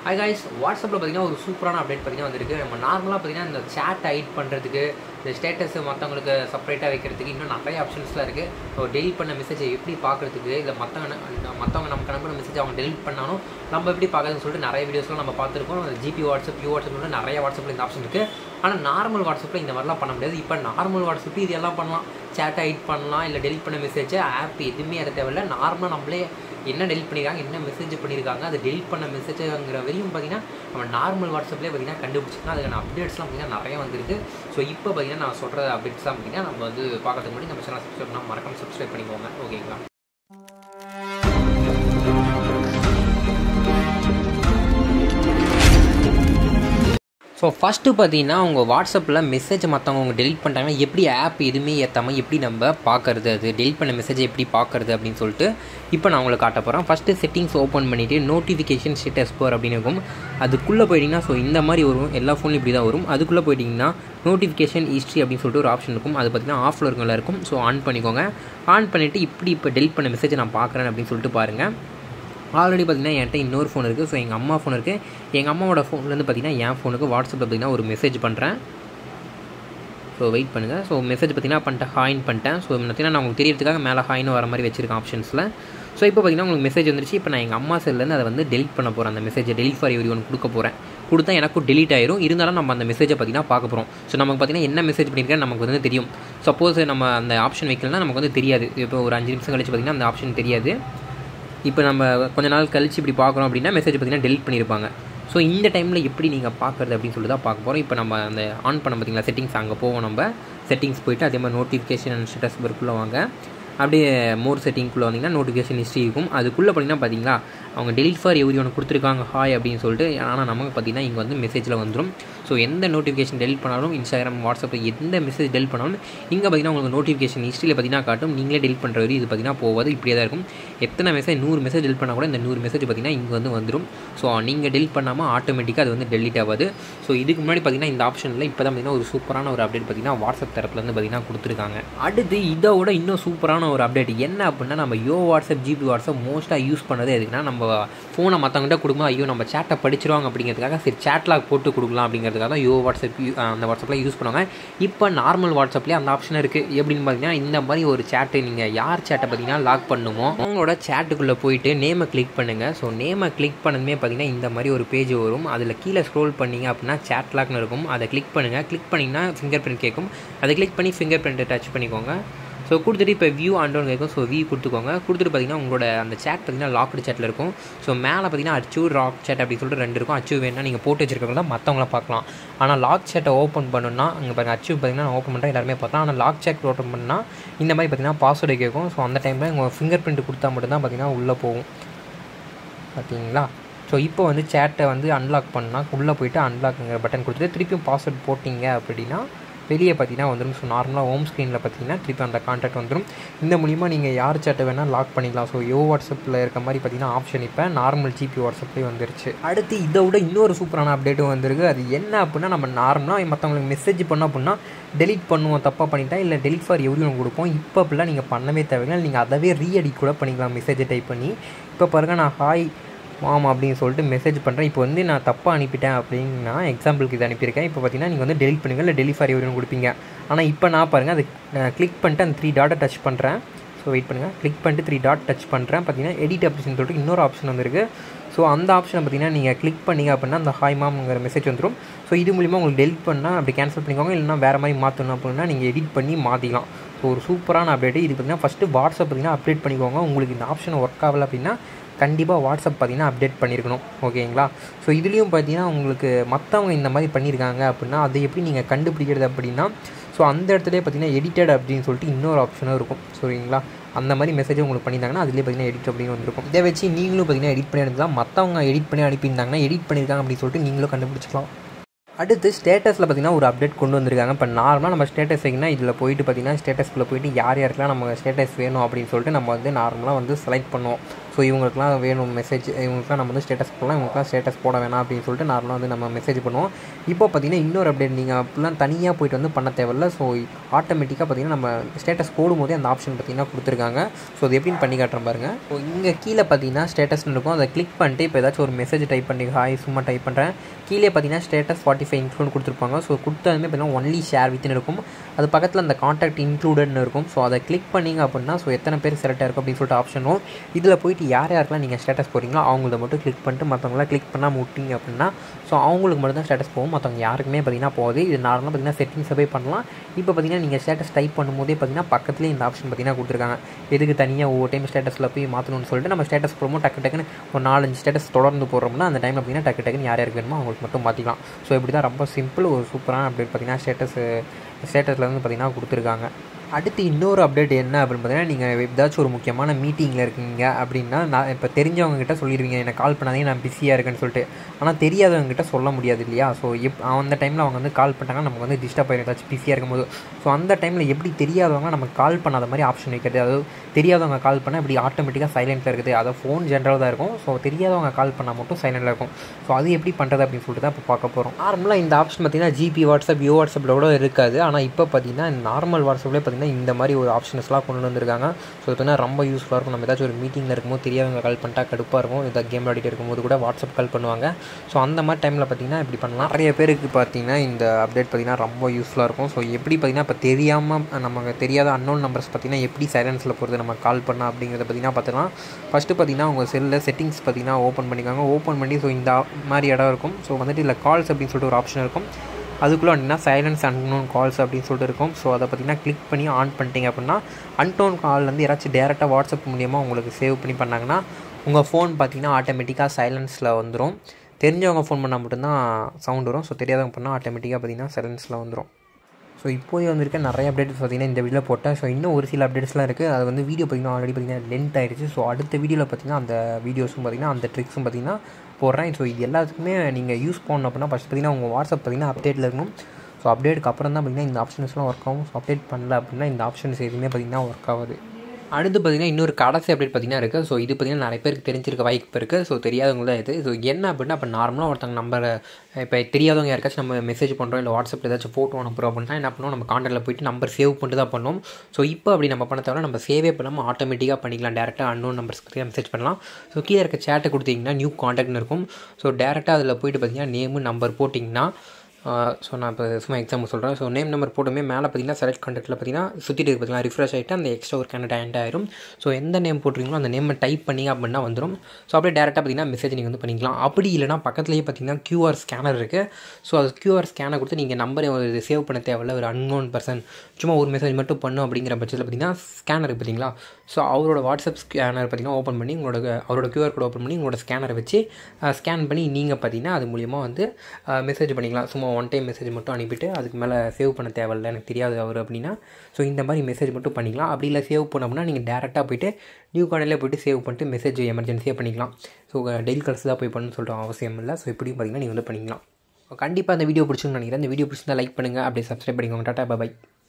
hi guys வாட்ஸ்அப்பில் பார்த்தீங்கன்னா ஒரு சூப்பரான அப்டேட் பார்த்தீங்கன்னா வந்திருக்கு நம்ம நார்மலாக பார்த்தீங்கன்னா இந்த சேட் ஹைட் பண்ணுறதுக்கு இந்த ஸ்டேட்டஸ் மற்றவங்களுக்கு செப்பரேட்டாக வைக்கிறதுக்கு இன்னும் நிறைய ஆப்ஷன்ஸ்லாம் இருக்குது ஸோ டெலிட் பண்ண மெசேஜை எப்படி பார்க்குறதுக்கு இல்லை மற்றவங்க மற்றவங்க நமக்கு அனுப்பின மெசேஜ் அவங்க டெலிட் பண்ணாலும் நம்ம எப்படி பார்க்கறதுன்னு சொல்லிட்டு நிறைய வீடியோஸ்லாம் நம்ம பார்த்துருக்கோம் ஜிபி வாட்ஸ்அப் யூ வாட்ஸ்அப் நிறைய வாட்ஸ்அப்பில் இந்த ஆப்ஷன் இருக்குது ஆனால் நார்மல் வாட்ஸ்அப்பில் இந்த மாதிரிலாம் பண்ண முடியாது இப்போ நார்மல் வாட்ஸ்அப்பில் இது எல்லாம் பண்ணலாம் சேட் ஹைட் பண்ணலாம் இல்லை டெலிட் பண்ண மெசேஜ் ஆப் எதுவுமே அதை தேவையில்ல நார்மலாக நம்மளே என்ன டெலிட் பண்ணியிருக்காங்க என்ன மெசேஜ் பண்ணியிருக்காங்க அதை டெலிட் பண்ண மெசேஜுங்கிற வரையும் பார்த்தீங்கன்னா நம்ம நார்மல் வாட்ஸ்அப்லேயே பார்த்தீங்கன்னா கண்டுபிடிச்சிக்கலாம் அதுக்கான அப்டேட்ஸ்லாம் பார்த்தீங்கன்னா நிறைய வந்திருக்கு ஸோ இப்போ பார்த்தீங்கன்னா நான் சொல்கிற அப்டேட்ஸ்லாம் பார்த்தீங்கன்னா நம்ம வந்து பார்க்கறதுக்கு முன்னாடி நம்ம சேனல் சப்ஸ்கிரைப் பண்ணால் மறக்காம சப்ஸ்கிரைப் பண்ணிக்கோங்க ஓகேங்களா ஸோ ஃபஸ்ட்டு பார்த்தீங்கன்னா உங்கள் வாட்ஸ்அப்பில் மெசேஜ் மற்றவங்க அவங்க டெலிட் பண்ணிட்டாங்கன்னா எப்படி ஆப் எதுவுமே ஏற்றாமல் எப்படி நம்ம பார்க்கறது அது டெலிட் பண்ண மெசேஜை எப்படி பார்க்கறது அப்படின்னு சொல்லிட்டு இப்போ நான் உங்களுக்கு காட்ட போகிறேன் ஃபஸ்ட்டு செட்டிங்ஸ் ஓப்பன் பண்ணிவிட்டு நோட்டிஃபிகேஷன் ஸ்டேட்டஸ் போர் அப்படின்னு இருக்கும் அதுக்குள்ளே போயிட்டிங்கன்னா ஸோ இந்த மாதிரி வரும் எல்லா ஃபோன்லையும் இப்படி தான் வரும் அதுக்குள்ளே போயிட்டிங்கன்னா நோட்டிஃபிகேஷன் ஹிஸ்ட்ரி அப்படின்னு சொல்லிட்டு ஒரு ஆப்ஷன் இருக்கும் அது பார்த்தீங்கன்னா ஆஃபில் இருக்கல இருக்கும் ஸோ ஆன் பண்ணிக்கோங்க ஆன் பண்ணிவிட்டு இப்படி இப்போ டெலிட் பண்ண மெசேஜை நான் பார்க்குறேன் அப்படின்னு சொல்லிட்டு பாருங்கள் ஆல்ரெடி பார்த்திங்கன்னா என்கிட்ட இன்னொரு ஃபோன் இருக்குது ஸோ எங்கள் அம்மா ஃபோன் இருக்குது எங்கள் அம்மாவோட ஃபோன்லேருந்து பார்த்திங்கன்னா என் ஃபோனுக்கு வாட்ஸ்அப்பில் பார்த்திங்கன்னா ஒரு மெசேஜ் பண்ணுறேன் ஸோ வெயிட் பண்ணுங்கள் ஸோ மெசேஜ் பார்த்திங்கன்னா பண்ணிட்டேன் ஹாயின் பண்ணிட்டேன் ஸோ பார்த்திங்கன்னா நான் உங்களுக்கு தெரியறதுக்காக மேலே ஹாயின்னு வர மாதிரி வச்சிருக்கேன் ஆப்ஷன்ஸில் ஸோ இப்போ பார்த்திங்கன்னா உங்களுக்கு மெசேஜ் வந்துருச்சு இப்போ நான் எங்கள் அம்மா செல்லேருந்து அதை வந்து டெலிட் பண்ண போகிறேன் அந்த மெசேஜை டெலிட் ஃபார் எவ்ரி ஒன் கொடுக்க போகிறேன் கொடுத்தா எனக்கும் டெலிட் ஆயிரும் இருந்தாலும் நம்ம அந்த மெசேஜை பார்த்திங்கன்னா பார்க்க போகிறோம் ஸோ நமக்கு பார்த்திங்கன்னா என்ன மெசேஜ் பண்ணியிருக்கேன் நமக்கு வந்து தெரியும் சப்போஸ் நம்ம அந்த ஆப்ஷன் வைக்கலன்னா நமக்கு வந்து தெரியாது இப்போ ஒரு அஞ்சு நிமிஷம் கழிச்சு பார்த்திங்கன்னா அந்த ஆப்ஷன் தெரியாது இப்போ நம்ம கொஞ்ச நாள் கழிச்சு இப்படி பார்க்குறோம் அப்படின்னா மெசேஜ் பார்த்திங்கன்னா டெலிட் பண்ணியிருப்பாங்க ஸோ இந்த டைமில் எப்படி நீங்கள் பார்க்குறது அப்படின்னு சொல்லி தான் பார்க்க போகிறோம் இப்போ நம்ம அந்த ஆன் பண்ண பார்த்தீங்களா செட்டிங்ஸ் அங்கே போவோம் நம்ம செட்டிங்ஸ் போயிட்டு அதே மாதிரி நோட்டிஃபிகேஷன் அண்ட் ஸ்டேட்டஸ் பர்க்குள்ளே வாங்க அப்படியே மோர் செட்டிங்குள்ளே வந்தீங்கன்னா நோட்டிஃபிகேஷன் ஹிஸ்ட்ரி இருக்கும் அதுக்குள்ளே பார்த்தீங்கன்னா பார்த்தீங்களா அவங்க டெலிட் ஃபார் எவ்ரி ஒன்று கொடுத்துருக்காங்க ஹாய் அப்படின்னு சொல்லிட்டு ஆனால் நமக்கு பார்த்தீங்கன்னா இங்கே வந்து மெசேஜில் வந்துடும் ஸோ எந்த நோட்டிஃபிகேஷன் டெலிட் பண்ணாலும் இன்ஸ்டாகிராம் வாட்ஸ்அப்பில் எந்த மெசேஜ் டெலிட் பண்ணாலும் இங்கே பார்த்தீங்கன்னா உங்களுக்கு நோட்டிஃபிகேஷன் ஹிஸ்ட்ரியில் பார்த்தீங்கன்னா காட்டும் நீங்களே டெலிட் பண்ணுற வரையும் இது பார்த்தீங்கன்னா போகாது இப்படியே தான் இருக்கும் எத்தனை மெசேஜ் நூறு மெசேஜ் டெலிட் பண்ணால் கூட இந்த நூறு மெசேஜ் பார்த்தீங்கன்னா இங்கே வந்து வந்துடும் ஸோ நீங்கள் டெலிட் பண்ணாமல் ஆட்டோமேட்டிக்காக அது வந்து டெலிட் ஆகாது ஸோ இதுக்கு முன்னாடி பார்த்தீங்கன்னா இந்த ஆப்ஷனில் இப்போ தான் பார்த்தீங்கன்னா ஒரு சூப்பரான ஒரு அப்டேட் பார்த்தீங்கன்னா வாட்ஸ்அப் தரப்புலேருந்து பார்த்தீங்கன்னா கொடுத்துருக்காங்க அடுத்து இதை விட இன்னும் சூப்பரான ஒரு அப்டேட் என்ன அப்படின்னா நம்ம யோ வாட்ஸ்அப் ஜிபி வாட்ஸ்அப் மோஸ்ட்டாக யூஸ் பண்ணதே எதுக்குன்னா நம்ம ஃபோனை மற்றவங்கள்ட்ட கொடுக்கும்போது ஐயோ நம்ம சேட்டை படிச்சிருவாங்க அப்படிங்கிறதுக்காக சரி சேட் லாக் போட்டு கொடுக்கலாம் அப்படிங்கிறதுக்காக தான் யோ வாட்ஸ்அப் அந்த வாட்ஸ்அப்பில் யூஸ் பண்ணுவாங்க இப்போ நார்மல் வாட்ஸ்அப்லேயே அந்த ஆப்ஷன் இருக்குது எப்படின்னு பார்த்தீங்கன்னா இந்த மாதிரி ஒரு சேட்டை நீங்கள் யார் சேட்டை பார்த்தீங்கன்னா லாக் பண்ணுமோ அவங்களோட சேட்டுக்குள்ளே போயிட்டு நேமை கிளிக் பண்ணுங்கள் ஸோ நேமை கிளிக் பண்ணதுமே பார்த்தீங்கன்னா இந்த மாதிரி ஒரு பேஜ் வரும் அதில் கீழே ஸ்க்ரோல் பண்ணிங்க அப்படின்னா சேட் லாக்னு இருக்கும் அதை கிளிக் பண்ணுங்கள் கிளிக் பண்ணிங்கன்னா ஃபிங்கர் பிரிண்ட் கேட்கும் அதை கிளிக் பண்ணி ஃபிங்கர் பிரிண்ட்டை டச் பண்ணிக்கோங்க ஸோ கொடுத்துட்டு இப்போ வியூ ஆண்டோன் கேட்கும் ஸோ வியூ கொடுத்துக்கோங்க கொடுத்துட்டு பார்த்தீங்கன்னா உங்களோட அந்த சேட் பார்த்தீங்கன்னா லாக்டு சேட்டில் இருக்கும் ஸோ மேலே பார்த்தீங்கன்னா அச்சு ராக் சேட் அப்படின்னு சொல்லிட்டு ரெண்டு இருக்கும் அச்சு வேணால் நீங்கள் போட்டு வச்சிருக்கவங்க தான் மற்றவங்கள பார்க்கலாம் ஆனால் லாக் சேட்டை ஓப்பன் பண்ணணும்னா அங்கே பாருங்கள் அச்சு பார்த்தீங்கன்னா நான் ஓப்பன் பண்ணுறேன் எல்லாருமே பார்க்கலாம் ஆனால் லாக் சேட் ஓப்பன் பண்ணால் இந்த மாதிரி பார்த்தீங்கன்னா பாஸ்வேர்டு கேட்கும் ஸோ அந்த டைமில் உங்கள் ஃபிங்கர் பிரிண்ட் கொடுத்தா மட்டும்தான் பார்த்தீங்கன்னா உள்ளே போகும் பார்த்தீங்களா ஸோ இப்போ வந்து சேட்டை வந்து அன்லாக் பண்ணால் உள்ளே போயிட்டு அன்லாக்ங்கிற பட்டன் கொடுத்துட்டு திருப்பியும் பாஸ்வேர்ட் போட்டிங்க அப்படின்னா வெளியே பார்த்தீங்கன்னா வந்துடும் ஸோ நார்மலாக ஹோம் ஸ்க்ரீனில் பார்த்தீங்கன்னா திருப்பி அந்த கான்டாக்ட் வந்துடும் இந்த மூலிமா நீங்கள் யார் சேட்டை வேணால் லாக் பண்ணிக்கலாம் ஸோ யோ வாட்ஸ்அப்பில் இருக்க மாதிரி பார்த்தீங்கன்னா ஆப்ஷன் இப்போ நார்மல் ஜிபி வாட்ஸ்அப்லேயே வந்துருச்சு அடுத்து இதை விட இன்னொரு சூப்பரான அப்டேட்டும் வந்திருக்கு அது என்ன அப்படின்னா நம்ம நார்மலாக மற்றவங்களுக்கு மெசேஜ் பண்ணோம் அப்படின்னா டெலிட் பண்ணுவோம் தப்பாக பண்ணிட்டா இல்லை டெலிட் ஃபார் எவ்ரி ஒன்று கொடுப்போம் இப்போ அப்படிலாம் நீங்கள் பண்ணவே தேவையில்லை நீங்கள் அதவே ரீஎடிட் கூட பண்ணிக்கலாம் மெசேஜை டைப் பண்ணி இப்போ பாருங்கள் நான் ஹாய் மாம் அப்படின்னு சொல்லிட்டு மெசேஜ் பண்ணுறேன் இப்போ வந்து நான் தப்பாக அனுப்பிட்டேன் அப்படின்னா எக்ஸாம்பிளுக்கு இது அனுப்பியிருக்கேன் இப்போ பார்த்தீங்கன்னா நீங்கள் வந்து டெலிட் பண்ணுங்கள் இல்லை டெலிட் ஃபார் எவ்வளோ கொடுப்பீங்க ஆனால் இப்போ நான் பாருங்கள் அது கிளிக் பண்ணிட்டு அந்த த்ரீ டாட்டை டச் பண்ணுறேன் ஸோ வெயிட் பண்ணுங்கள் கிளிக் பண்ணிட்டு த்ரீ டாட் டச் பண்ணுறேன் பார்த்தீங்கன்னா எடிட் ஆப்ஷன் சொல்லிட்டு இன்னொரு ஆப்ஷன் வந்துருக்கு ஸோ அந்த ஆப்ஷனை பார்த்தீங்கன்னா நீங்கள் கிளிக் பண்ணிங்க அப்படின்னா அந்த ஹாய் மாம்ங்கிற மெசேஜ் வந்துடும் ஸோ இது மூலிமா உங்களுக்கு டெலிட் பண்ணால் அப்படி கேன்சல் பண்ணிக்கோங்க இல்லைனா வேறு மாதிரி மாற்றணும் அப்படின்னா நீங்கள் எடிட் பண்ணி மாற்றிக்கலாம் ஸோ ஒரு சூப்பரான அப்டேட் இது பார்த்தீங்கன்னா ஃபஸ்ட்டு வாட்ஸ்அப் பார்த்தீங்கன்னா அப்டேட் பண்ணிக்கோங்க உங்களுக்கு இந்த ஆப்ஷன் ஒர்க் ஆகலை அப்படின்னா கண்டிப்பாக வாட்ஸ்அப் பார்த்தீங்கன்னா அப்டேட் பண்ணியிருக்கணும் ஓகேங்களா ஸோ இதுலேயும் பார்த்தீங்கன்னா உங்களுக்கு மற்றவங்க இந்த மாதிரி பண்ணியிருக்காங்க அப்படின்னா அதை எப்படி நீங்கள் கண்டுபிடிக்கிறது அப்படின்னா ஸோ அந்த இடத்துலேயே பார்த்தீங்கன்னா எடிட்டட் அப்படின்னு சொல்லிட்டு இன்னொரு ஆப்ஷனும் இருக்கும் சரிங்களா அந்த மாதிரி மெசேஜ் உங்களுக்கு பண்ணியிருந்தாங்கன்னா அதிலே பார்த்தீங்கன்னா எடிட் அப்படின்னு வந்திருக்கும் இதை வச்சு நீங்களும் பார்த்தீங்கன்னா எடிட் பண்ணி அனுப்பலாம் மற்றவங்க எடிட் பண்ணி அனுப்பியிருந்தாங்கன்னா எடிட் பண்ணியிருக்காங்க அப்படின்னு சொல்லிட்டு நீங்களும் கண்டுபிடிச்சிக்கலாம் அடுத்து ஸ்டேட்டஸில் பார்த்தீங்கன்னா ஒரு அப்டேட் கொண்டு வந்திருக்காங்க இப்போ நார்மலாக நம்ம ஸ்டேட்டஸ் வைக்கணும் இதில் போயிட்டு பார்த்தீங்கன்னா ஸ்டேட்டஸ்க்குள்ளே போயிட்டு யார் யாருக்கெல்லாம் நம்ம ஸ்டேட்டஸ் வேணும் அப்படின்னு சொல்லிட்டு நம்ம வந்து நார்மலாக வந்து செலக்ட் பண்ணுவோம் ஸோ இவங்களுக்குலாம் வேணும் மெசேஜ் இவங்களுக்குலாம் நம்ம வந்து ஸ்டேட்டஸ் போடலாம் இவங்களுக்குலாம் ஸ்டேட்டஸ் போட வேணாம் அப்படின்னு சொல்லிட்டு நார்மலாக வந்து நம்ம மெசேஜ் பண்ணுவோம் இப்போ பார்த்தீங்கன்னா இன்னொரு அப்டேட் நீங்கள் அப்படிலாம் தனியாக போயிட்டு வந்து பண்ண தேவையில்ல ஸோ ஆட்டோமேட்டிக்காக பார்த்தீங்கன்னா நம்ம ஸ்டேட்டஸ் போடும்போதே அந்த ஆப்ஷன் பார்த்தீங்கன்னா கொடுத்துருக்காங்க ஸோ அது எப்படின்னு பண்ணி காட்டுறேன் பாருங்கள் ஸோ இங்கே கீழே பார்த்தீங்கன்னா ஸ்டேட்டஸ்னு இருக்கும் அதை கிளிக் பண்ணிட்டு இப்போ ஏதாச்சும் ஒரு மெசேஜ் டைப் பண்ணி ஹாய் சும்மா டைப் பண்ணுறேன் கீழே பார்த்தீங்கன்னா ஸ்டேட்டஸ் ஃபார்ட்டி ஃபைவ் இன்க்ளூட் கொடுத்துருப்பாங்க ஸோ கொடுத்ததுமே பார்த்தீங்கன்னா ஒன்லி ஷேர் வித்னு இருக்கும் அது பக்கத்தில் அந்த காண்டாக்ட் இன்க்ளூடட்னு இருக்கும் ஸோ அதை கிளிக் பண்ணிங்க அப்படின்னா ஸோ எத்தனை பேர் செலக்ட் ஆயிருக்கும் அப்படின்னு சொல்லிட்டு ஆப்ஷனும் இதில் போயிட்டு யார் யாருக்கெல்லாம் நீங்கள் ஸ்டேட்டஸ் போகிறீங்களோ அவங்கள மட்டும் கிளிக் பண்ணிட்டு மற்றவங்களாம் கிளிக் பண்ணாமல் விட்டீங்க அப்படின்னா ஸோ அவங்களுக்கு மட்டும் தான் ஸ்டேட்டஸ் போகும் மற்றவங்க யாருக்குமே பார்த்தீங்கன்னா போகுது இது நார்மலாக பார்த்தீங்கன்னா செட்டிங்ஸை போய் பண்ணலாம் இப்போ பார்த்தீங்கன்னா நீங்கள் ஸ்டேட்டஸ் டைப் பண்ணும்போதே பார்த்தீங்கன்னா பக்கத்துலேயே இந்த ஆப்ஷன் பார்த்தீங்கன்னா கொடுத்துருக்காங்க எதுக்கு தனியாக ஒவ்வொரு டைம் ஸ்டேட்டஸில் போய் மாற்றணும்னு சொல்லிட்டு நம்ம ஸ்டேட்டஸ் போடும்போது டக்கு டக்குன்னு ஒரு நாலஞ்சு ஸ்டேட்டஸ் தொடர்ந்து போடுறோம்னா அந்த டைமில் பார்த்தீங்கன்னா டக்கு டக்குன்னு யார் யாருக்கு வேணுமோ அவங்களுக்கு மட்டும் மாற்றிக்கலாம் ஸோ இப்படி தான் ரொம்ப சிம்பிள் ஒரு சூப்பரான அப்டேட் பார்த்தீங்கன்னா ஸ்டேட்டஸ் ஸ்டேட்டஸில் வந்து பார்த்தீங்கன்னா கொடுத்துருக்காங்க அடுத்து இன்னொரு அப்டேட் என்ன அப்படின்னு பார்த்தீங்கன்னா நீங்கள் ஏதாச்சும் ஒரு முக்கியமான மீட்டிங்கில் இருக்கீங்க அப்படின்னா நான் இப்போ தெரிஞ்சவங்க கிட்ட சொல்லிடுவீங்க எனக்கு கால் பண்ணாதீங்க நான் பிஸியாக இருக்கேன்னு சொல்லிட்டு ஆனால் தெரியாதவங்க கிட்ட சொல்ல முடியாது இல்லையா ஸோ எப் அந்த டைமில் அவங்க வந்து கால் பண்ணிட்டாங்க நமக்கு வந்து டிஸ்டர்ப் ஆகிடும் ஏதாச்சும் பிஸியாக இருக்கும்போது ஸோ அந்த டைமில் எப்படி தெரியாதவங்க நமக்கு கால் பண்ணாத மாதிரி ஆப்ஷன் வைக்கிறது அதாவது தெரியாதவங்க கால் பண்ணால் இப்படி ஆட்டோமேட்டிக்காக சைலண்ட்டில் இருக்குது அதை ஃபோன் ஜென்ரல் தான் இருக்கும் ஸோ தெரியாதவங்க கால் பண்ணால் மட்டும் சைலண்டில் இருக்கும் ஸோ அது எப்படி பண்ணுறது அப்படின்னு சொல்லிட்டு தான் இப்போ பார்க்க போகிறோம் நார்மலாக இந்த ஆப்ஷன் பார்த்தீங்கன்னா ஜிபி வாட்ஸ்அப் யோ வாட்ஸ்அப்பில் கூட இருக்காது ஆனால் இப்போ பார்த்தீங்கன்னா நார்மல் வாட்ஸ்அப்லேயே பார்த்தீங்கன்னா இந்த மாதிரி ஒரு ஆப்ஷன்ஸ்லாம் கொண்டு வந்திருக்காங்க ஸோ பார்த்தீங்கன்னா ரொம்ப யூஸ்ஃபுல்லாக இருக்கும் நம்ம ஏதாச்சும் ஒரு மீட்டிங்கில் இருக்கும்போது தெரியாதவங்க கால் பண்ணிட்டா கடுப்பாக இருக்கும் இதை கேம் விளையாடிட்டு இருக்கும்போது கூட வாட்ஸ்அப் கால் பண்ணுவாங்க ஸோ அந்த மாதிரி டைமில் பார்த்தீங்கன்னா இப்படி பண்ணலாம் நிறைய பேருக்கு பார்த்தீங்கன்னா இந்த அப்டேட் பார்த்தீங்கன்னா ரொம்ப யூஸ்ஃபுல்லாக இருக்கும் ஸோ எப்படி பார்த்தீங்கன்னா இப்போ தெரியாமல் நமக்கு தெரியாத அன்னோன் நம்பர்ஸ் பார்த்தீங்கன்னா எப்படி சைலன்ஸில் போகிறது நம்ம கால் பண்ண அப்படிங்கிறத பார்த்தீங்கன்னா பார்த்துக்கலாம் ஃபஸ்ட்டு பார்த்தீங்கன்னா உங்கள் செல்லில் செட்டிங்ஸ் பார்த்தீங்கன்னா ஓப்பன் பண்ணிக்காங்க ஓப்பன் பண்ணி ஸோ இந்த மாதிரி இடம் இருக்கும் ஸோ வந்துட்டு இல்லை கால்ஸ் அப்படின்னு சொல்லிட்டு ஒரு ஆப்ஷன் இருக்கும் அதுக்குள்ளே வந்தீங்கன்னா சைலன்ஸ் அன்னோன் கால்ஸ் அப்படின்னு சொல்லிட்டு இருக்கும் ஸோ அதை பார்த்தீங்கன்னா கிளிக் பண்ணி ஆன் பண்ணிட்டீங்க அப்படின்னா அன்டோன் கால்லேருந்து யாராச்சும் டேரெக்டாக வாட்ஸ்அப் மூலியமாக உங்களுக்கு சேவ் பண்ணி பண்ணாங்கன்னா உங்கள் ஃபோன் பார்த்தீங்கன்னா ஆட்டோமேட்டிக்காக சைலன்ஸில் வந்துடும் தெரிஞ்சவங்க ஃபோன் பண்ணால் மட்டும்தான் சவுண்ட் வரும் ஸோ தெரியாதவங்க பண்ணால் ஆட்டோமேட்டிக்காக பார்த்தீங்கன்னா சைலன்ஸில் வந்துடும் ஸோ இப்போயே வந்திருக்க நிறைய அப்டேட்ஸ் பார்த்தீங்கன்னா இந்த வீடியோவில் போட்டேன் ஸோ இன்னும் ஒரு சில அப்டேட்ஸ்லாம் இருக்குது அது வந்து வீடியோ பார்த்திங்கன்னா ஆல்ரெடி பார்த்திங்கன்னா லென்த் ஆயிடுச்சு ஸோ அடுத்த வீடியோவில் பார்த்திங்கன்னா அந்த வீடியோஸும் பார்த்திங்கன்னா அந்த ட்ரிக்ஸும் பார்த்திங்கன்னா போடுறேன் ஸோ இது எல்லாத்துக்குமே நீங்கள் யூஸ் பண்ணணும் அப்படின்னா ஃபஸ்ட் பார்த்திங்கன்னா உங்கள் வாட்ஸ்அப் பார்த்திங்கன்னா அப்டேட்டில் இருக்கணும் ஸோ அப்டேட்டுக்கு அப்புறம் தான் பார்த்திங்கன்னா இந்த ஆப்ஷன்ஸ்லாம் ஒர்க் ஆகும் ஸோ அப்டேட் பண்ணல அப்படின்னா இந்த ஆப்ஷன்ஸ் எதுவுமே பார்த்திங்கன்னா ஒர்க் ஆகுது அடுத்து பார்த்திங்கன்னா இன்னொரு கடைசி அப்டேட் பார்த்திங்கன்னா இருக்குது ஸோ இது பார்த்திங்கன்னா நிறைய பேருக்கு தெரிஞ்சிருக்க வாய்ப்பு இருக்குது ஸோ தெரியாதவங்க தான் இது ஸோ என்ன அப்படின்னா இப்போ நார்மலாக ஒருத்தங்க நம்பரை இப்போ தெரியாதவங்க யாருக்காச்சும் நம்ம மெசேஜ் பண்ணுறோம் இல்லை வாட்ஸ்அப்பில் ஏதாச்சும் ஃபோட்டோ அனுப்புகிறோம் அப்படின்னா என்ன பண்ணுவோம் நம்ம கான்டாக்டில் போயிட்டு நம்பர் சேவ் பண்ணிட்டு தான் பண்ணுவோம் ஸோ இப்போ அப்படி நம்ம பண்ண தவிர நம்ம சேவே பண்ணாமல் ஆட்டோமேட்டிக்காக பண்ணிக்கலாம் டேரெக்டாக அன்னோன் நம்பர்ஸ்க்கு மெசேஜ் பண்ணலாம் ஸோ கீழே இருக்க சேட்டை கொடுத்தீங்கன்னா நியூ காண்டாக்ட்னு இருக்கும் ஸோ டேரெக்டாக அதில் போயிட்டு பார்த்தீங்கன்னா நேமு நம்பர் போட்டிங்கன்னா ஸோ நான் இப்போ சும்மா எக்ஸாம்பிள் சொல்கிறேன் ஸோ நேம் நம்பர் போட்டுமே மேலே பார்த்தீங்கன்னா செலக்ட் கான்டாக்டில் பார்த்தீங்கன்னா சுற்றிட்டு இருக்கு பார்த்தீங்கன்னா ரிஃப்ரெஷ் ஆகிட்டு அந்த எக்ஸ்ட்ரா ஒரு கேண்டட் ஆட் ஆயிரும் ஸோ எந்த நேம் போட்டுறீங்களோ அந்த நேமை டைப் பண்ணி அப்படின்னா வந்துடும் ஸோ அப்படியே டேரெக்டாக பார்த்தீங்கன்னா மெசேஜ் நீங்கள் வந்து பண்ணிக்கலாம் அப்படி இல்லைனா பக்கத்துலேயே பார்த்தீங்கன்னா கியூஆர் ஸ்கேனர் இருக்குது ஸோ அது கியூஆர் ஸ்கேனர் கொடுத்து நீங்கள் நம்பரை ஒரு சேவ் பண்ண தேவையில்ல ஒரு அன்னோன் பர்சன் சும்மா ஒரு மெசேஜ் மட்டும் பண்ணும் அப்படிங்கிற பட்சத்தில் பார்த்தீங்கன்னா ஸ்கேனர் பார்த்தீங்களா ஸோ அவரோட வாட்ஸ்அப் ஸ்கேனர் பார்த்தீங்கன்னா ஓப்பன் பண்ணி உங்களோட அவரோட கியூஆர் கோட் ஓப்பன் பண்ணி உங்களோட ஸ்கேனரை வச்சு ஸ்கேன் பண்ணி நீங்கள் பார்த்தீங்கன்னா அது மூலியமாக வந்து மெசேஜ் பண்ணிக்கலாம் சும்மா ஒன் டைம் மெசேஜ் மட்டும் அனுப்பிட்டு அதுக்கு மேலே சேவ் பண்ண தேவையில்ல எனக்கு தெரியாது அவர் அப்படின்னா ஸோ இந்த மாதிரி மெசேஜ் மட்டும் பண்ணிக்கலாம் அப்படி இல்லை சேவ் பண்ணோம்னா நீங்கள் டேரெக்டாக போயிட்டு நியூ கார்டில் போய்ட்டு சேவ் பண்ணிட்டு மெசேஜ் எமர்ஜென்சியாக பண்ணிக்கலாம் ஸோ டெய்லி கல்ஸ் தான் போய் பண்ணணும்னு சொல்லிட்டு அவசியம் இல்லை ஸோ இப்படியும் பார்த்தீங்கன்னா நீங்கள் வந்து பண்ணிக்கலாம் கண்டிப்பாக அந்த வீடியோ பிடிச்சுன்னு நினைக்கிறேன் இந்த வீடியோ பிடிச்சிருந்தா லைக் பண்ணுங்கள் அப்படியே சப்ஸ்கிரைப் பண்ணிக்கோங்க டாட்டா பாய்